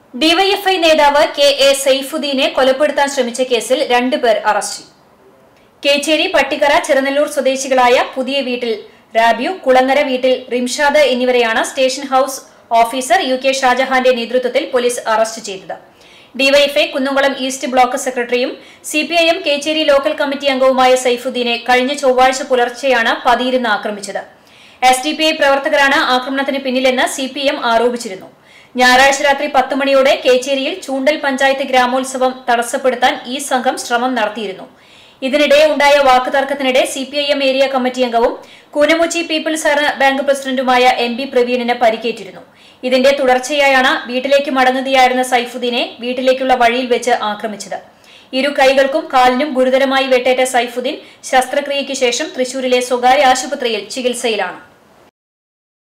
DYFI നേതാവ് K A സൈഫുദ്ദീനെ കൊലപ്പെടുത്താൻ ശ്രമിച്ച കേസിൽ രണ്ടുപേർ അറസ്റ്റിൽ കേച്ചേരി പട്ടിക്കര ചെറുനെല്ലൂർ സ്വദേശികളായ പുതിയ വീട്ടിൽ റാബ്യു കുളങ്ങര വീട്ടിൽ റിംഷാദ് എന്നിവരെയാണ് station house officer U K ഷാജഹാന്റെ നേതൃത്വത്തിൽ പോലീസ് അറസ്റ്റ് ചെയ്തത് ഡിവൈഎഫ്ഐ കുന്നംകുളം ഈസ്റ്റ് ബ്ലോക്ക് സെക്രട്ടറിയും സിപിഐഎം കേച്ചേരി ലോക്കൽ കമ്മിറ്റി അംഗവുമായ സൈഫുദ്ദീനെ കഴിഞ്ഞ ചൊവ്വാഴ്ച പുലർച്ചെയാണ് പതിയിരുന്ന് ആക്രമിച്ചത് എസ് ഡി പി ഐ പ്രവർത്തകരാണ് ആക്രമണത്തിന് പിന്നിലെന്ന് സിപിഎം ആരോപിച്ചിരുന്നു ഞായറാഴ്ച രാത്രി പത്ത് മണിയോടെ കേച്ചേരിയിൽ ചൂണ്ടൽ പഞ്ചായത്ത് ഗ്രാമോത്സവം തടസ്സപ്പെടുത്താൻ ഈ സംഘം ശ്രമം നടത്തിയിരുന്നു ഇതിനിടെ ഉണ്ടായ വാക്കുതർക്കത്തിനിടെ സിപിഐഎം ഏരിയ കമ്മിറ്റി അംഗവും കൂനമുച്ചി പീപ്പിൾസ് സഹകരണ ബാങ്ക് പ്രസിഡന്റുമായ എം ബി പ്രവീണിന് പരിക്കേറ്റിരുന്നു ഇതിന്റെ തുടർച്ചയായാണ് വീട്ടിലേക്ക് മടങ്ങുകയായിരുന്ന സൈഫുദ്ദീനെ വീട്ടിലേക്കുള്ള വഴിയിൽ വെച്ച് ആക്രമിച്ചത് ഇരു കൈകൾക്കും കാലിനും ഗുരുതരമായി വെട്ടേറ്റ സൈഫുദ്ദീൻ ശസ്ത്രക്രിയയ്ക്ക് ശേഷം തൃശൂരിലെ സ്വകാര്യ ആശുപത്രിയിൽ ചികിത്സയിലാണ്